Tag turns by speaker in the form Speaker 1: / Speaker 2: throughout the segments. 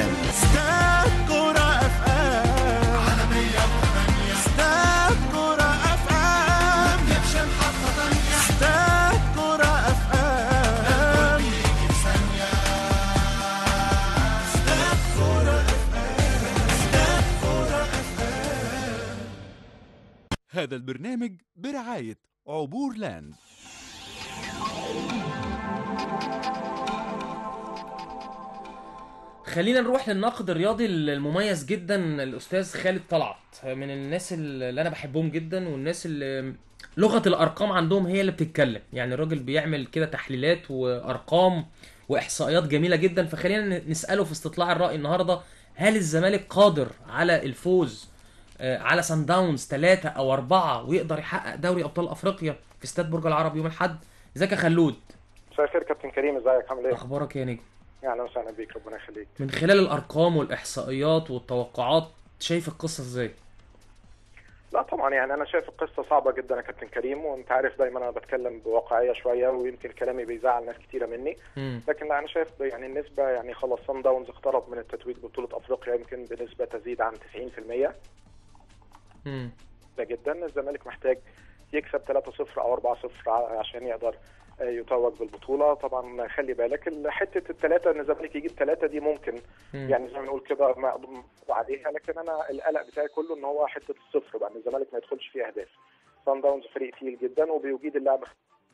Speaker 1: ام استاد كرة اف ام على 108 استاد كرة اف ام كابشن حطة تانية استاد كرة اف ام استاد كرة اف ام استاد كرة اف ام هذا البرنامج برعاية عبور لاند
Speaker 2: خلينا نروح للناقد الرياضي المميز جدا الاستاذ خالد طلعت من الناس اللي انا بحبهم جدا والناس اللي لغه الارقام عندهم هي اللي بتتكلم يعني الراجل بيعمل كده تحليلات وارقام واحصائيات جميله جدا فخلينا نساله في استطلاع الراي النهارده هل الزمالك قادر على الفوز آه، على سان داونز ثلاثة او أربعة ويقدر يحقق دوري ابطال افريقيا في استاد برج العرب يوم الاحد ازيك يا خلود
Speaker 3: مساء الخير كابتن كريم ازيك عامل ايه؟
Speaker 2: اخبارك يا نجم
Speaker 3: اهلا وسهلا بيك ربنا يخليك
Speaker 2: من خلال الارقام والاحصائيات والتوقعات شايف القصه ازاي
Speaker 3: لا طبعا يعني انا شايف القصه صعبه جدا يا كابتن كريم وانت عارف دايما انا بتكلم بواقعيه شويه ويمكن كلامي بيزعل ناس كتيره مني
Speaker 2: مم.
Speaker 3: لكن لا انا شايف يعني النسبه يعني خلاص صن داونز اقترب من التتويج ببطوله افريقيا يمكن بنسبه تزيد عن 90%
Speaker 2: مم.
Speaker 3: ده جدا الزمالك محتاج يكسب 3-0 او 4-0 ع- عشان يقدر آه، يتوج بالبطوله طبعا خلي بالك ال- حته الثلاثه ان الزمالك يجيب ثلاثه دي ممكن
Speaker 2: مم.
Speaker 3: يعني زي ما نقول كده مقدوم عليها لكن انا القلق بتاعي كله ان هو حته الصفر بقى ان الزمالك ما يدخلش فيه اهداف صن داونز فريق تقيل جدا وبيجيد اللعب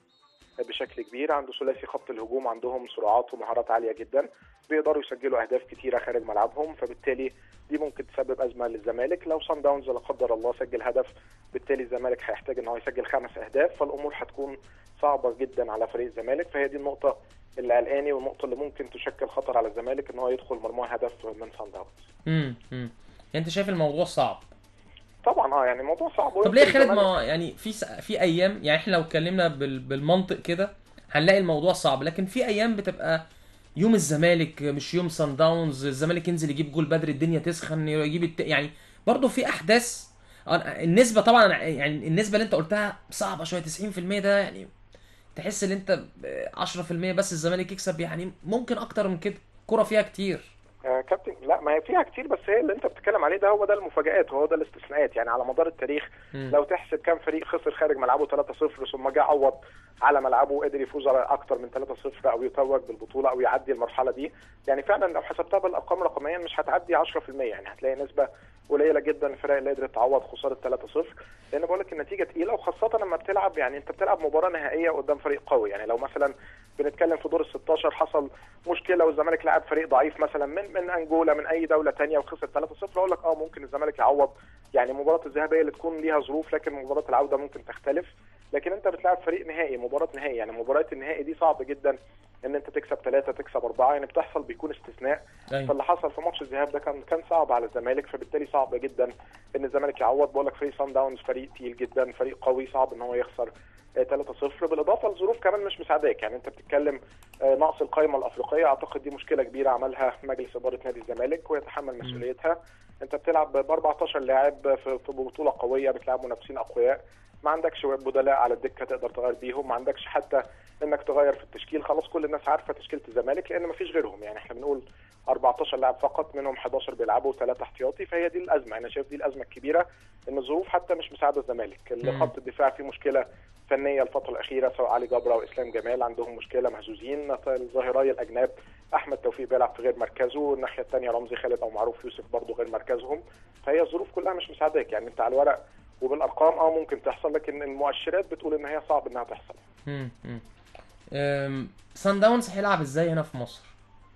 Speaker 3: بشكل كبير عنده ثلاثي خط الهجوم عندهم سرعات ومهارات عاليه جدا بيقدروا يسجلوا اهداف كتيره خارج ملعبهم فبالتالي دي ممكن تسبب ازمه للزمالك لو صن داونز لا قدر الله سجل هدف بالتالي الزمالك هيحتاج ان هو يسجل خمس اهداف فالامور هتكون صعبه جدا على فريق الزمالك فهي دي النقطه اللي قلقاني والنقطه اللي ممكن تشكل خطر على الزمالك ان هو يدخل مرماه هدف من صن داونز
Speaker 2: مم. مم. يعني انت شايف الموضوع صعب
Speaker 3: طبعا اه يعني الموضوع صعب
Speaker 2: طب ليه يا
Speaker 3: ويمكن
Speaker 2: خالد
Speaker 3: الزمالك-
Speaker 2: ما يعني في س... في ايام يعني احنا لو اتكلمنا بال... بالمنطق كده هنلاقي الموضوع صعب لكن في ايام بتبقى يوم الزمالك مش يوم سان داونز الزمالك ينزل يجيب جول بدري الدنيا تسخن يجيب الت... يعني برضه في احداث أنا- النسبه طبعا يعني النسبه اللي انت قلتها صعبه شويه 90% ده يعني تحس ان انت ب 10% بس الزمالك يكسب يعني ممكن اكتر من كده كرة فيها كتير
Speaker 3: آه كابتن لا ما هي فيها كتير بس هي اللي انت بتتكلم عليه ده هو ده المفاجآت وهو ده الاستثناءات يعني على مدار التاريخ
Speaker 2: مم.
Speaker 3: لو تحسب كام فريق خسر خارج ملعبه 3-0 ثم جه عوض على ملعبه وقدر يفوز على اكتر من 3-0 او يتوج بالبطوله او يعدي المرحله دي يعني فعلا لو حسبتها بالارقام رقميا مش هتعدي 10% يعني هتلاقي نسبه قليله جدا الفرق اللي قدرت تعوض خساره 3-0 لان بقول لك النتيجه تقيله وخاصه لما بتلعب يعني انت بتلعب مباراه نهائيه قدام فريق قوي يعني لو مثلا بنتكلم في دور ال 16 حصل مشكله والزمالك لعب فريق ضعيف مثلا من من انجولا من اي دوله تانية وخسر 3-0 اقول لك اه ممكن الزمالك يعوض يعني مباراه الذهاب هي اللي تكون ليها ظروف لكن مباراه العوده ممكن تختلف لكن انت بتلعب فريق نهائي مباراه نهائي يعني مباراه النهائي دي صعب جدا ان انت تكسب ثلاثه تكسب اربعه يعني بتحصل بيكون استثناء
Speaker 2: ايوه
Speaker 3: فاللي حصل في ماتش الذهاب ده كان كان صعب على الزمالك فبالتالي صعب جدا ان الزمالك يعوض بقول لك فريق سان داونز فريق تقيل جدا فريق قوي صعب ان هو يخسر آه، 3-0 بالاضافه لظروف كمان مش مساعداك يعني انت بتتكلم آه، نقص القائمه الافريقيه اعتقد دي مشكله كبيره عملها مجلس اداره نادي الزمالك ويتحمل مسؤوليتها انت بتلعب ب 14 لاعب في في بطوله قويه بتلعب منافسين اقوياء ما عندكش بدلاء على الدكه تقدر تغير بيهم ما عندكش حتى انك تغير في التشكيل خلاص كل الناس عارفه تشكيله الزمالك لان ما فيش غيرهم يعني احنا بنقول 14 لاعب فقط منهم 11 بيلعبوا ثلاثه احتياطي فهي دي الازمه انا شايف دي الازمه الكبيره ان الظروف حتى مش مساعده الزمالك اللي
Speaker 2: مم.
Speaker 3: خط الدفاع فيه مشكله فنيه الفتره الاخيره سواء علي جبره او اسلام جمال عندهم مشكله مهزوزين الظاهراي الاجناب احمد توفيق بيلعب في غير مركزه الناحيه الثانيه رمزي خالد او معروف يوسف برضه غير مركزهم فهي الظروف كلها مش مساعداك يعني انت على الورق وبالارقام اه ممكن تحصل لكن المؤشرات بتقول ان هي صعب انها تحصل
Speaker 2: مم. مم. أم، سان داونز هيلعب ازاي هنا في مصر؟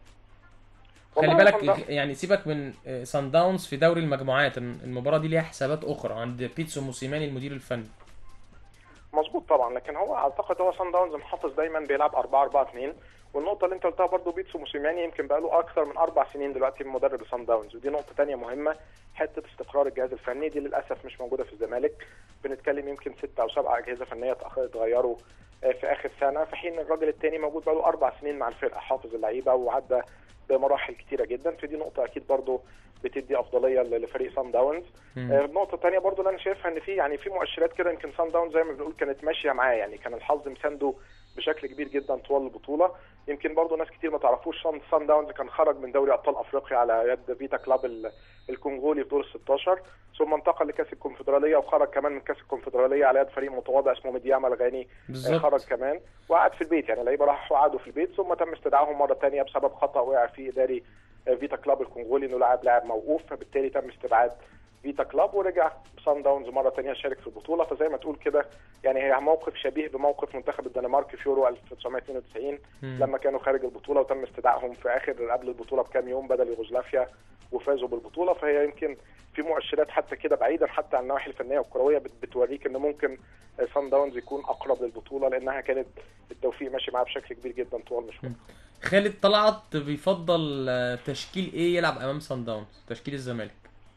Speaker 2: خلي
Speaker 3: والله
Speaker 2: بالك
Speaker 3: سان داونز-
Speaker 2: يعني سيبك من آه، سان داونز في دوري المجموعات الم- المباراة دي ليها حسابات أخرى عند بيتسو موسيماني المدير الفني
Speaker 3: مظبوط طبعا لكن هو اعتقد هو سان داونز محافظ دايما بيلعب 4 4 2 والنقطه اللي انت قلتها برضو بيتسو موسيماني يمكن بقى له اكثر من اربع سنين دلوقتي مدرب سان داونز ودي نقطه تانية مهمه حته استقرار الجهاز الفني دي للاسف مش موجوده في الزمالك بنتكلم يمكن ستة او سبعة اجهزه فنيه اتأخ- اتغيروا آه، في اخر سنه في حين الراجل التاني موجود بقى له اربع سنين مع الفرقه حافظ اللعيبه وعدى بمراحل كتيره جدا فدي نقطه اكيد برضو بتدي افضليه ل- لفريق سان داونز
Speaker 2: مم.
Speaker 3: آه، النقطة الثانية برضو اللي أنا شايفها إن في يعني في مؤشرات كده يمكن سان داون زي ما بنقول كانت ماشية معاه يعني كان الحظ مسانده بشكل كبير جدا طوال البطوله يمكن برضو ناس كتير ما تعرفوش سان, سان داونز كان خرج من دوري ابطال افريقيا على يد فيتا كلاب ال- الكونغولي في دور ال 16 ثم انتقل لكاس الكونفدراليه وخرج كمان من كاس الكونفدراليه على يد فريق متواضع اسمه ميدياما الغاني
Speaker 2: بالظبط
Speaker 3: خرج كمان وقعد في البيت يعني لعيبه راحوا قعدوا في البيت ثم تم استدعائهم مره ثانيه بسبب خطا وقع فيه اداري فيتا كلاب الكونغولي انه لاعب لاعب موقوف فبالتالي تم استبعاد فيتا كلاب ورجع سان داونز مره ثانيه شارك في البطوله فزي ما تقول كده يعني هي موقف شبيه بموقف منتخب الدنمارك في يورو 1992
Speaker 2: مم.
Speaker 3: لما كانوا خارج البطوله وتم استدعائهم في اخر قبل البطوله بكام يوم بدل يوغوسلافيا وفازوا بالبطوله فهي يمكن في مؤشرات حتى كده بعيدا حتى عن النواحي الفنيه والكرويه بت- بتوريك ان ممكن سان داونز يكون اقرب للبطوله لانها كانت التوفيق ماشي معاه بشكل كبير جدا طوال المشوار
Speaker 2: خالد طلعت بيفضل آه، تشكيل ايه يلعب امام سان داونز تشكيل الزمالك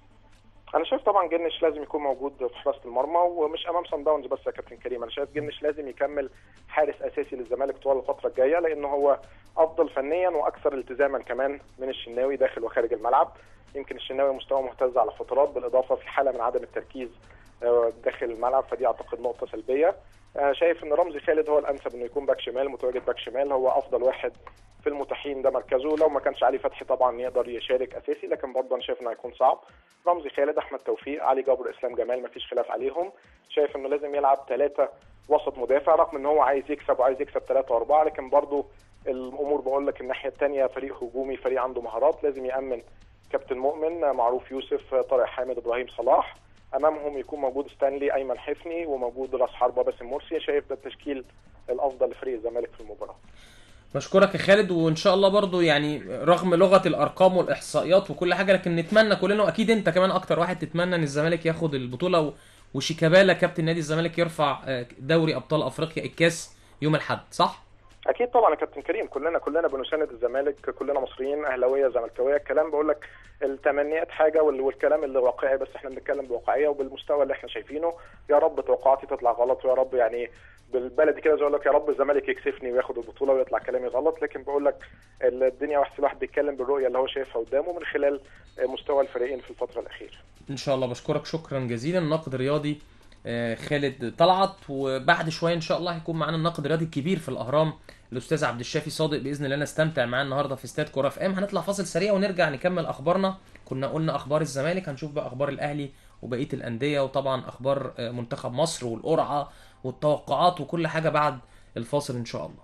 Speaker 3: انا شايف طبعا جنش لازم يكون موجود في حراسه المرمى ومش امام سان داونز بس يا كابتن كريم انا شايف جنش لازم يكمل حارس اساسي للزمالك طوال الفتره الجايه لانه هو افضل فنيا واكثر التزاما كمان من الشناوي داخل وخارج الملعب يمكن الشناوي مستواه مهتز على فترات بالاضافه في حاله من عدم التركيز آه، داخل الملعب فدي اعتقد نقطه سلبيه آه، شايف ان رمزي خالد هو الانسب انه يكون باك شمال متواجد باك شمال هو افضل واحد في المتاحين ده مركزه لو ما كانش علي فتحي طبعا يقدر يشارك اساسي لكن برضه انا شايف انه هيكون صعب رمزي خالد احمد توفيق علي جبر اسلام جمال ما فيش خلاف عليهم شايف انه لازم يلعب ثلاثه وسط مدافع رغم ان هو عايز يكسب وعايز يكسب ثلاثه واربعه لكن برضه الامور بقول لك الناحيه الثانيه فريق هجومي فريق عنده مهارات لازم يامن كابتن مؤمن معروف يوسف طارق حامد ابراهيم صلاح امامهم يكون موجود ستانلي ايمن حفني وموجود راس حربه باسم مرسي شايف ده التشكيل الافضل لفريق الزمالك في المباراه
Speaker 2: بشكرك يا خالد وان شاء الله برضو يعني رغم لغه الارقام والاحصائيات وكل حاجه لكن نتمنى كلنا واكيد انت كمان اكتر واحد تتمنى ان الزمالك ياخد البطوله و- وشيكابالا كابتن نادي الزمالك يرفع آه، دوري ابطال افريقيا الكاس يوم الاحد صح؟
Speaker 3: اكيد طبعا يا كابتن كريم كلنا كلنا بنساند الزمالك كلنا مصريين اهلاويه زملكاويه الكلام بقول لك التمنيات حاجه وال- والكلام اللي واقعي بس احنا بنتكلم بواقعيه وبالمستوى اللي احنا شايفينه يا رب توقعاتي تطلع غلط ويا رب يعني بالبلدي كده زي اقول لك يا رب الزمالك يكسفني وياخد البطوله ويطلع كلامي غلط لكن بقول لك الدنيا واحد الواحد بيتكلم بالرؤيه اللي هو شايفها قدامه من خلال مستوى الفريقين في الفتره الاخيره
Speaker 2: ان شاء الله بشكرك شكرا جزيلا الناقد الرياضي آه، خالد طلعت وبعد شويه ان شاء الله هيكون معانا الناقد الرياضي الكبير في الاهرام الاستاذ عبد الشافي صادق باذن الله نستمتع معاه النهارده في استاد كوره في ام هنطلع فاصل سريع ونرجع نكمل اخبارنا كنا قلنا اخبار الزمالك هنشوف بقى اخبار الاهلي وبقيه الانديه وطبعا اخبار آه، منتخب مصر والقرعه والتوقعات وكل حاجه بعد الفاصل ان شاء الله